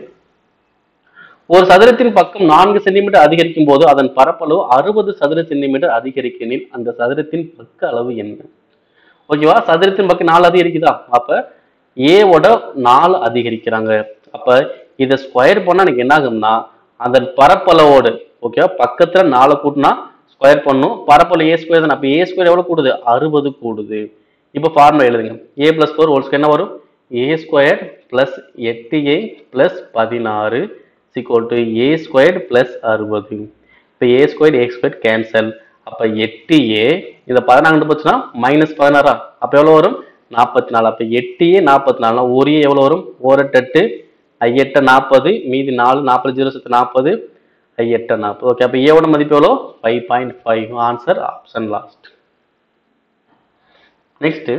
ஒரு சதுரத்தின் பக்கம் நான்கு சென்டிமீட்டர் அதிகரிக்கும் போது அதன் பரப்பளவு அறுபது சதுர சென்டிமீட்டர் அதிகரிக்கெனில் அந்த சதுரத்தின் பக்க அளவு என்ன ஓகேவா சதுரத்தின் பக்கம் நாலு அதிகரிக்குதா அப்ப ஏவோட நாலு அதிகரிக்கிறாங்க அப்ப இதை ஸ்கொயர் பண்ணா எனக்கு என்ன ஆகும்னா அதன் பரப்பளவோடு ஓகேவா பக்கத்துல நாலு கூட்டினா ஸ்கொயர் பண்ணும் பரப்பளவு ஏ ஸ்கொயர் தானே அப்ப ஏ ஸ்கொயர் எவ்வளவு கூடுது அறுபது கூடுது இப்போ ஃபார்முலா எழுதுங்க a plus four whole square என்ன வரும் ஏ ஸ்கொயர் பிளஸ் எட்டு ஏ பிளஸ் பதினாறு is equal to a squared plus அறுபது இப்போ a square a square cancel அப்போ எட்டு ஏ இந்த பதினாறு போச்சுன்னா மைனஸ் பதினாறா அப்போ எவ்வளோ வரும் நாற்பத்தி நாலு அப்போ எட்டு ஏ நாற்பத்தி நாலுனா ஒரு ஏ எவ்வளோ வரும் ஒரு எட்டு எட்டு ஐயெட்ட நாற்பது மீதி நாலு நாற்பது ஜீரோ சத்து நாற்பது ஐயெட்ட நாற்பது ஓகே அப்போ ஏவோட மதிப்பு எவ்வளோ five point five answer option last next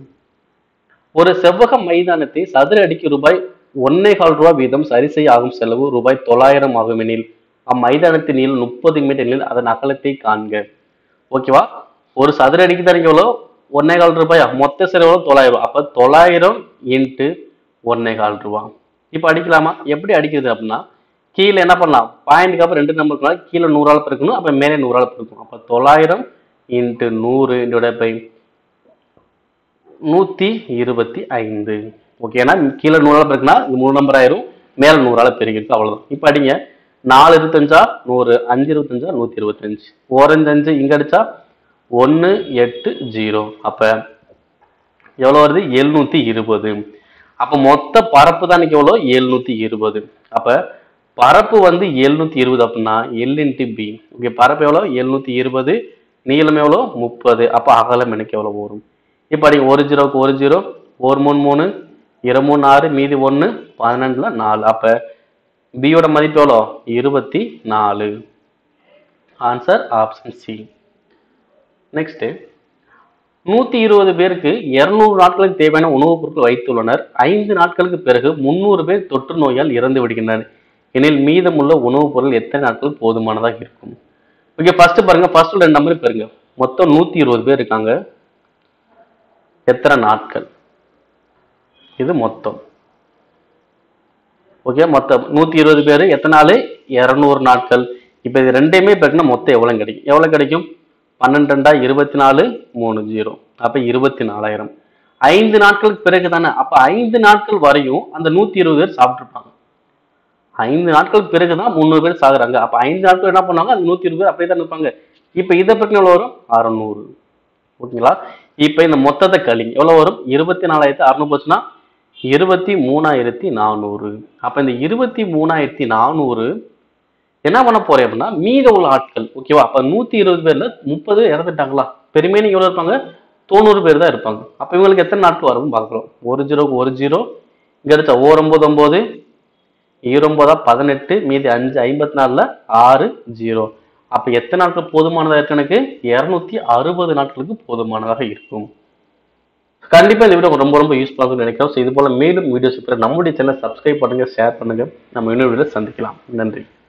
ஒரு செவ்வக மைதானத்தை சதுர அடிக்கு ரூபாய் ஒன்னே கால் ரூபாய் வீதம் சரி செய்ய ஆகும் செலவு ரூபாய் தொள்ளாயிரம் ஆகும் எனில் அம்மைதானத்தின் நீளம் முப்பது மீட்டர் எனில் அதன் அகலத்தை காண்க ஓகேவா ஒரு சதுர அடிக்கு தான் எவ்வளோ ஒன்னே கால் ரூபாயா மொத்த செலவு எவ்வளோ தொள்ளாயிரம் ரூபாய் அப்போ தொள்ளாயிரம் இன்ட்டு ஒன்னே கால் ரூபாய் இப்போ அடிக்கலாமா எப்படி அடிக்கிறது அப்படின்னா கீழே என்ன பண்ணலாம் பாயிண்ட்க்கு அப்புறம் ரெண்டு நம்பர் கீழே நூறால் பெருக்கணும் அப்போ மேலே நூறால் பெருக்கணும் அப்போ தொள்ளாயிரம் இன்ட்டு நூறு டிவைட் பை நூத்தி இருபத்தி ஐந்து ஓகேனா கீழே நூறால பெருக்குனா இது மூணு நம்பர் ஆயிரும் மேல நூறால பெருகிருக்கு அவ்வளவுதான் இப்போ அடிங்க நாலு இருபத்தஞ்சா நூறு அஞ்சு இருபத்தஞ்சா நூத்தி இருபத்தஞ்சு ஓரஞ்சு அஞ்சு இங்க அடிச்சா ஒன்னு எட்டு ஜீரோ அப்ப எவ்வளவு வருது எழுநூத்தி இருபது அப்ப மொத்த பரப்பு தான் இன்னைக்கு எவ்வளோ எழுநூத்தி இருபது அப்ப பரப்பு வந்து எழுநூத்தி இருபது அப்படின்னா எல் இன்ட்டு பி ஓகே பரப்பு எவ்வளோ எழுநூத்தி இருபது நீளம் எவ்வளோ முப்பது அப்ப அகலம் எனக்கு எவ்வளவு வரும் இப்போ அடிங்க ஒரு ஜீரோக்கு ஒரு ஜீரோ ஒரு மூணு மூணு இரு மூணு ஆறு மீதி ஒன்று பதினெண்டுல நாலு அப்ப பியோட மதிப்பு எவ்வளோ இருபத்தி நாலு ஆன்சர் ஆப்ஷன் சி நெக்ஸ்ட் நூத்தி இருபது பேருக்கு இருநூறு நாட்களுக்கு தேவையான உணவுப் பொருட்கள் வைத்துள்ளனர் ஐந்து நாட்களுக்கு பிறகு முந்நூறு பேர் தொற்று நோயால் இறந்து விடுகின்றனர் எனில் மீதமுள்ள உணவுப் பொருள் எத்தனை நாட்கள் போதுமானதாக இருக்கும் ஓகே ஃபர்ஸ்ட் பாருங்க ஃபர்ஸ்ட் ரெண்டு நம்பர் பாருங்க மொத்தம் நூத்தி இருபது பேர் இருக்காங்க எத்தனை நாட்கள் இது மொத்தம் ஓகே மொத்தம் நூத்தி இருபது பேர் எத்தனை நாள் இரநூறு நாட்கள் இப்போ இது ரெண்டையுமே பெருக்கினா மொத்தம் எவ்வளோ கிடைக்கும் எவ்வளோ கிடைக்கும் பன்னெண்டு ரெண்டா இருபத்தி நாலு மூணு ஜீரோ அப்போ இருபத்தி நாலாயிரம் ஐந்து நாட்களுக்கு பிறகு தானே அப்போ ஐந்து நாட்கள் வரையும் அந்த நூத்தி இருபது பேர் சாப்பிட்ருப்பாங்க ஐந்து நாட்களுக்கு பிறகு தான் முந்நூறு பேர் சாகுறாங்க அப்போ ஐந்து நாட்கள் என்ன பண்ணாங்க அது நூத்தி இருபது பேர் அப்படியே தான் இருப்பாங்க இப்போ இதை பற்றி எவ்வளோ வரும் அறநூறு ஓகேங்களா இப்போ இந்த மொத்தத்தை கழிங்க எவ்வளோ வரும் இருபத்தி நாலாயிரத்தி அறநூறு போச்சுன்னா இருபத்தி மூணாயிரத்தி நானூறு அப்போ இந்த இருபத்தி மூணாயிரத்தி நானூறு என்ன பண்ண போறேன் அப்படின்னா மீத உள்ள ஆட்கள் ஓகேவா அப்போ நூற்றி இருபது பேர்ல முப்பது இறந்துட்டாங்களா பெருமே எவ்வளோ இருப்பாங்க தொண்ணூறு பேர் தான் இருப்பாங்க அப்போ இவங்களுக்கு எத்தனை நாட்கள் வரும்னு பார்க்குறோம் ஒரு ஜீரோக்கு ஒரு ஜீரோ இங்கே எடுத்தா ஓர் ஒம்பது ஒம்பது ஈரொம்பதா பதினெட்டு மீதி அஞ்சு ஐம்பத்தி நாலில் ஆறு ஜீரோ அப்ப எத்தனை நாட்கள் போதுமானதா இருக்கு எனக்கு இருநூத்தி அறுபது நாட்களுக்கு போதுமானதாக இருக்கும் கண்டிப்பா இந்த வீடியோ ரொம்ப ரொம்ப யூஸ்ஃபுல்லாக இருக்கும்னு நினைக்கிறோம் ஸோ இது போல மேலும் வீடியோஸ் நம்முடைய சேனல் சப்ஸ்கிரைப் பண்ணுங்க ஷேர் பண்ணுங்க நம்ம இன்னொரு வீடியோ சந்திக்கலாம் நன்றி